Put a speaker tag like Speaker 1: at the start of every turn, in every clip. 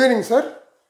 Speaker 1: Evening sir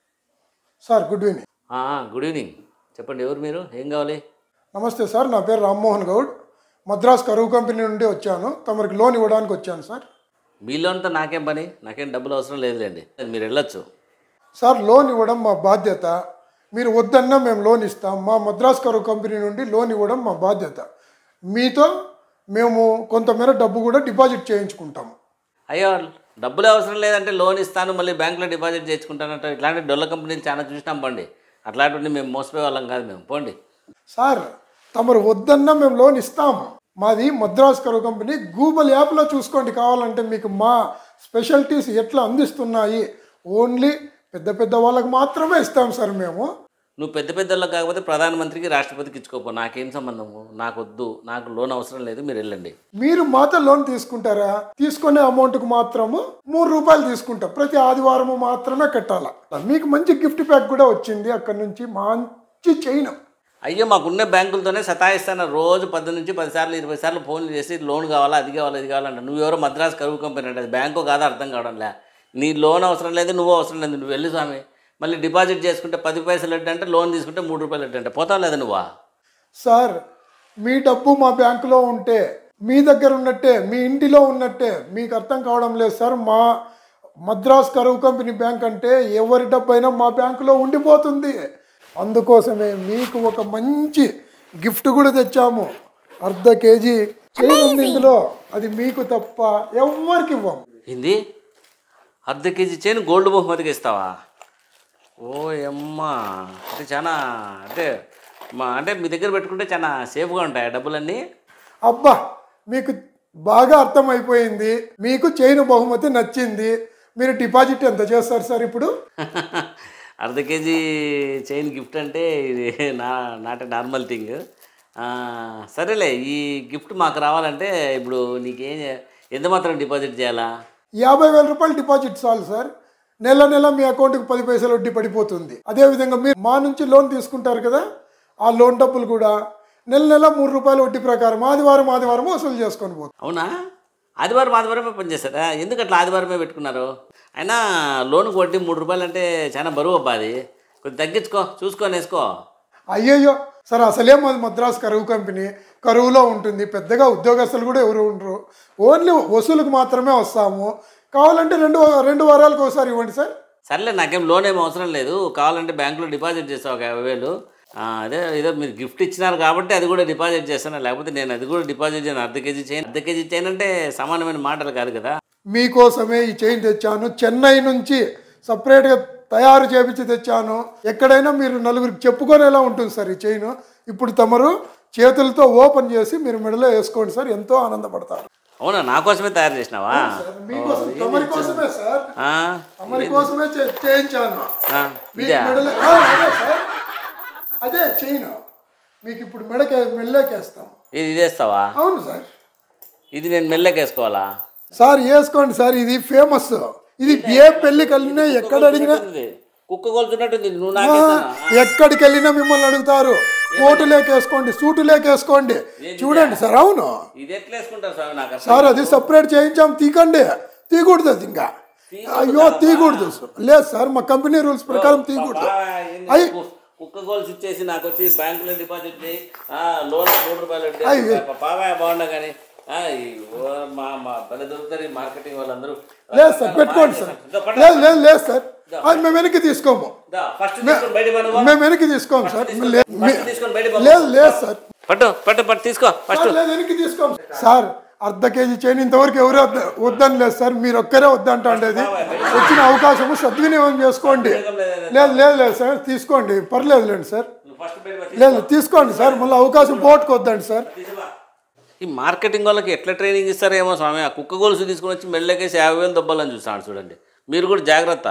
Speaker 1: sir good evening
Speaker 2: ఆ, good evening చెప్పండి ఎవరు మీరు ఏం కావాలి
Speaker 1: నమస్తే సార్ నా పేరు రామ్మోహన్ గౌడ్ మద్రాస్ కరువు కంపెనీ నుండి వచ్చాను తమరికి లోన్ ఇవ్వడానికి వచ్చాను సార్
Speaker 2: మీలోంతా నాకేం పని నాకేం డబ్బులు అవసరం లేదులేండి మీరు వెళ్ళొచ్చు
Speaker 1: సార్ లోన్ ఇవ్వడం మా బాధ్యత మీరు వద్దన్నా మేము లోన్ ఇస్తాం మా మద్రాస్ కరువు కంపెనీ నుండి లోన్ ఇవ్వడం మా బాధ్యత మీతో మేము కొంతమేర డబ్బు కూడా డిపాజిట్ చేయించుకుంటాము
Speaker 2: అయ్యో డబ్బులు అవసరం లేదంటే లోన్ ఇస్తాను మళ్ళీ బ్యాంకులో డిపాజిట్ చేసుకుంటానంటే ఇట్లాంటి డొల్ల కంపెనీలు చాలా చూసినాం పండి అట్లాంటివన్నీ మేము మోసపోయే వాళ్ళం కాదు మేము పోండి
Speaker 1: సార్ తమరు వద్దన్నా మేము లోన్ ఇస్తాము మాది మద్రాస్ కరువు కంపెనీ గూగుల్ యాప్లో చూసుకోండి కావాలంటే మీకు మా స్పెషాలిటీస్ ఎట్లా అందిస్తున్నాయి ఓన్లీ పెద్ద పెద్ద వాళ్ళకి మాత్రమే ఇస్తాం సార్ మేము
Speaker 2: నువ్వు పెద్ద పెద్దల్లో కాకపోతే ప్రధానమంత్రికి రాష్ట్రపతికి ఇచ్చుకోపో నాకేం సంబంధము నాకు వద్దు నాకు లోన్ అవసరం లేదు మీరు వెళ్ళండి
Speaker 1: మీరు మాతో లోన్ తీసుకుంటారా తీసుకునే అమౌంట్కి మాత్రము మూడు రూపాయలు తీసుకుంటాం ప్రతి ఆదివారము మాత్రమే కట్టాల మీకు మంచి గిఫ్ట్ ప్యాక్ కూడా వచ్చింది అక్కడ నుంచి మంచి చైన్
Speaker 2: అయ్యో మాకున్న బ్యాంకులతోనే సతాయిస్తాను రోజు పది నుంచి పది సార్లు ఇరవై సార్లు ఫోన్లు చేసి లోన్ కావాలా అది కావాలా ఇది కావాలంట నువ్వెవరో మద్రాస్ కరువు కంపెనీ అంటే అది బ్యాంకు కాదా అర్థం కావడంలే నీ లోన్ అవసరం లేదు నువ్వు అవసరం లేదు నువ్వు వెళ్ళి స్వామి మళ్ళీ డిపాజిట్ చేసుకుంటే పది పైసలు వడ్డీ అంటే లోన్ తీసుకుంటే మూడు రూపాయలు వడ్డీ అంటే పోతావు లేదా నువ్వా
Speaker 1: సార్ మీ డబ్బు మా బ్యాంకులో ఉంటే మీ దగ్గర ఉన్నట్టే మీ ఇంటిలో ఉన్నట్టే మీకు అర్థం కావడం లేదు సార్ మా మద్రాస్ కరువు కంపెనీ బ్యాంక్ అంటే ఎవరి డబ్బు అయినా మా బ్యాంకులో ఉండిపోతుంది అందుకోసమే మీకు ఒక మంచి గిఫ్ట్ కూడా తెచ్చాము అర్ధ కేజీ చైన్ ఉంది ఇందులో అది మీకు తప్ప ఎవ్వరికి ఇవ్వము
Speaker 2: ఏంది అర్ధ కేజీ చైన్ గోల్డ్ బహుమతికి ఇస్తావా ఓ అమ్మా అంటే చాలా అంటే మా అంటే మీ దగ్గర పెట్టుకుంటే చాలా సేఫ్గా ఉంటాయి ఆ డబ్బులన్నీ
Speaker 1: అబ్బా మీకు బాగా అర్థమైపోయింది మీకు చైన్ బహుమతి నచ్చింది మీరు డిపాజిట్ ఎంత చేస్తారు సార్ ఇప్పుడు
Speaker 2: అర్ధ కేజీ చైన్ గిఫ్ట్ అంటే ఇది నా నాట్ నార్మల్ థింగ్ సరేలే ఈ గిఫ్ట్ మాకు రావాలంటే ఇప్పుడు నీకేం ఎంత మాత్రం డిపాజిట్ చేయాలా
Speaker 1: యాభై వేల రూపాయలు డిపాజిట్ చాలు సార్ నెల నెల మీ అకౌంట్కి పది పైసలు వడ్డీ పడిపోతుంది అదేవిధంగా మీరు మా నుంచి లోన్ తీసుకుంటారు కదా ఆ లోన్ డబ్బులు కూడా నెల నెల మూడు రూపాయల వడ్డీ ప్రకారం ఆదివారం ఆదివారం వసూలు చేసుకొని పోతుంది
Speaker 2: అవునా ఆదివారం ఆదివారమే పనిచేస్తారా ఎందుకు అట్లా ఆదివారమే పెట్టుకున్నారు అయినా లోన్కి వడ్డీ మూడు రూపాయలు అంటే చాలా బరువు అబ్బా అది కొంచెం తగ్గించుకో చూసుకొని వేసుకో
Speaker 1: అయ్యయ్యో సార్ అసలే మాది మద్రాస్ కరువు కంపెనీ కరువులో ఉంటుంది పెద్దగా ఉద్యోగస్తులు కూడా ఎవరు ఉండరు ఓన్లీ వసూలుకు మాత్రమే వస్తాము కావాలంటే రెండు రెండు వారాలకు ఒకసారి ఇవ్వండి సార్
Speaker 2: సర్లే నాకేం లోన్ ఏం అవసరం లేదు కావాలంటే బ్యాంకులో డిపాజిట్ చేస్తావు ఒక యాభై వేలు ఆ, అదే ఏదో మీరు గిఫ్ట్ ఇచ్చినారు కాబట్టి అది కూడా డిపాజిట్ చేస్తాను లేకపోతే నేను అది కూడా డిపాజిట్ చేయను అర్ధ కేజీ చేయను అర్ధ కేజీ చేయను అంటే సమానమైన మాటలు కాదు కదా
Speaker 1: మీకోసమే ఈ చైన్ తెచ్చాను చెన్నై నుంచి సపరేట్గా తయారు చేపించి తెచ్చాను ఎక్కడైనా మీరు నలుగురికి చెప్పుకునేలా ఉంటుంది సార్ ఈ చైన్ ఇప్పుడు తమరు చేతులతో ఓపెన్ చేసి మీరు మెడలో వేసుకోండి సార్ ఎంతో ఆనందపడతారు
Speaker 2: అవునా నా కోసమే తయారు చేసినావా
Speaker 1: మీకోసం తమరి కోసమే సార్
Speaker 2: ఆ,
Speaker 1: తమరి కోసమే చే- చేయించాను
Speaker 2: ఆ,
Speaker 1: మీకు
Speaker 2: ఇదా
Speaker 1: మెడలో ఆ, అదే సార్ అదే చైన్ మీకు ఇప్పుడు మెడకే మెళ్ళకేస్తాం
Speaker 2: ఇది ఇదేస్తావా
Speaker 1: అవును సార్
Speaker 2: ఇది నేను మెల్లకి వేసుకోవాలా
Speaker 1: సార్ వేసుకోండి సార్ ఇది ఫేమస్ ఇది ఏ పెళ్ళికి వెళ్ళినా ఎక్కడ అడిగినా
Speaker 2: కుక్క కొలుతున్నట్టుంది నువ్వు
Speaker 1: ఆ,
Speaker 2: నాకు
Speaker 1: ఎక్కడికి వెళ్ళినా మిమ్మల్ని అడుగుతారు కోటు లేకేసుకోండి సూటు లేకేసుకోండి చూడండి సార్ అవును
Speaker 2: ఇది ఎట్లా వేసుకుంటారు స్వామి నాకు అసలు
Speaker 1: సార్ అది సపరేట్ చేయించాం తీకండి తీయకూడదు అది ఇంకా అయ్యో తీయకూడదు లేదు సార్ మా కంపెనీ రూల్స్ ప్రకారం తీయకూడదు
Speaker 2: బాగా ఏంది
Speaker 1: అయ్.
Speaker 2: కు- కుక్క గోల్స్ ఇచ్చేసి నాకు వచ్చి బ్యాంకులో డిపాజిట్ చేయి ఆ, లోన్ మూడు రూపాయలు వడ్డీ.
Speaker 1: అయ్యో.
Speaker 2: పా- పావా బాగుండా కానీ ఆ, ఈ ఓ మా మా భలే దొరుకుతారు ఈ మార్కెటింగ్ వాళ్ళందరూ
Speaker 1: లేదు సార్ పెట్టుకోండి సార్ లేదు లేదు లేదు సార్ అది మేము వెనక్కి తీసుకోము
Speaker 2: ఫస్ట్ తీసుకొని బయట పడు.
Speaker 1: మేము వెనక్కి తీసుకోము సార్ లే-
Speaker 2: ఫస్ట్ తీసుకొని బయట పడు.
Speaker 1: లేదు లేదు సార్
Speaker 2: పట్టు పట్టు పట్టు తీసుకో ఫస్ట్
Speaker 1: సార్, లేదు వెనక్కి తీసుకోము సార్ అర్ధ కేజీ చైన్ ఇంతవరకు ఎవరు వద్ద- వద్దని లేదు సార్ మీరు ఒక్కరే వద్దంటండేది వచ్చిన అవకాశము సద్వినియోగం చేసుకోండి లేదు లేదు లేదు సార్ తీసుకోండి పర్లేదు లేండి సార్
Speaker 2: నువ్వు ఫస్ట్ బయట పడు.
Speaker 1: లేదు తీసుకోండి సార్ మళ్ళీ అవకాశం పోగొట్టుకోవద్దండి సార్
Speaker 2: తీసుకో. ఈ మార్కెటింగ్ వాళ్ళకి ఎట్లా ట్రైనింగ్ ఇస్తారేమో స్వామి ఆ కుక్క గొలుసు తీసుకుని వచ్చి మెల్లకేసి యాభై వేలు దొబ్బాలని చూస్తాను చూడండి మీరు కూడా జాగ్రత్త